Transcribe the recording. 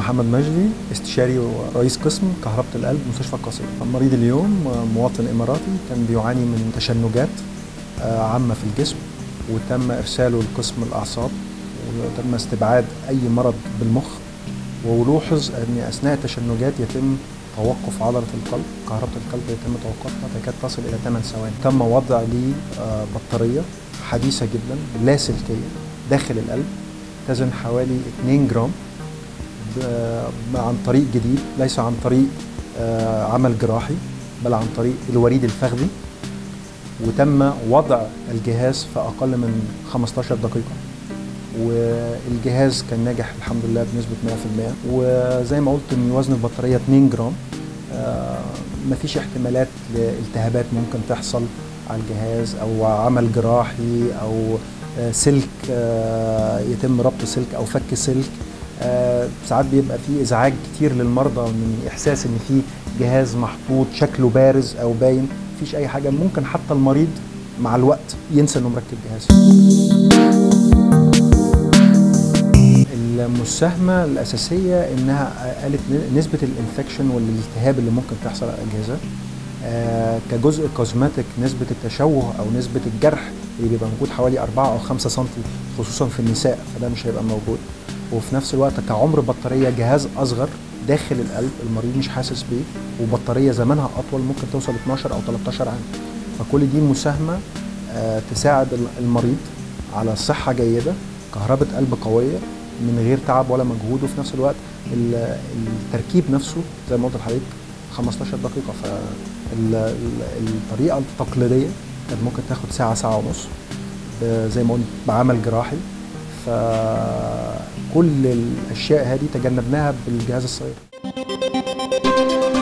محمد مجدي استشاري ورئيس قسم كهرباء القلب مستشفى القصير المريض اليوم مواطن إماراتي كان بيعاني من تشنجات عامة في الجسم وتم إرساله لقسم الأعصاب وتم استبعاد أي مرض بالمخ ولوحظ أن أثناء التشنجات يتم توقف عضلة القلب كهرباء القلب يتم توقفها تكاد تصل إلى 8 ثواني تم وضع لي بطارية حديثة جدا لاسلكية داخل القلب تزن حوالي 2 جرام عن طريق جديد ليس عن طريق عمل جراحي بل عن طريق الوريد الفخذي وتم وضع الجهاز في أقل من 15 دقيقة والجهاز كان ناجح الحمد لله بنسبة 100% وزي ما قلت ان وزن البطارية 2 جرام مفيش احتمالات لالتهابات ممكن تحصل على الجهاز او عمل جراحي او سلك يتم ربط سلك او فك سلك ساعات بيبقى في ازعاج كتير للمرضى من احساس ان في جهاز محطوط شكله بارز او باين مفيش اي حاجه ممكن حتى المريض مع الوقت ينسى انه مركب جهاز المساهمة الأساسية إنها قالت نسبة الانفكشن والالتهاب اللي ممكن تحصل على الأجهزة آه كجزء كوزماتيك نسبة التشوه أو نسبة الجرح اللي بيبقى موجود حوالي 4 أو 5 سم خصوصا في النساء فده مش هيبقى موجود وفي نفس الوقت كعمر بطارية جهاز أصغر داخل القلب المريض مش حاسس بيه وبطارية زمنها أطول ممكن توصل 12 أو 13 عام فكل دي مساهمة آه تساعد المريض على صحة جيدة كهربة قلب قوية من غير تعب ولا مجهود وفي نفس الوقت التركيب نفسه زي ما قلت لحضرتك 15 دقيقة فالطريقة التقليدية كانت ممكن تاخد ساعة ساعة ونص زي ما قلت بعمل جراحي فكل الأشياء هذه تجنبناها بالجهاز الصغير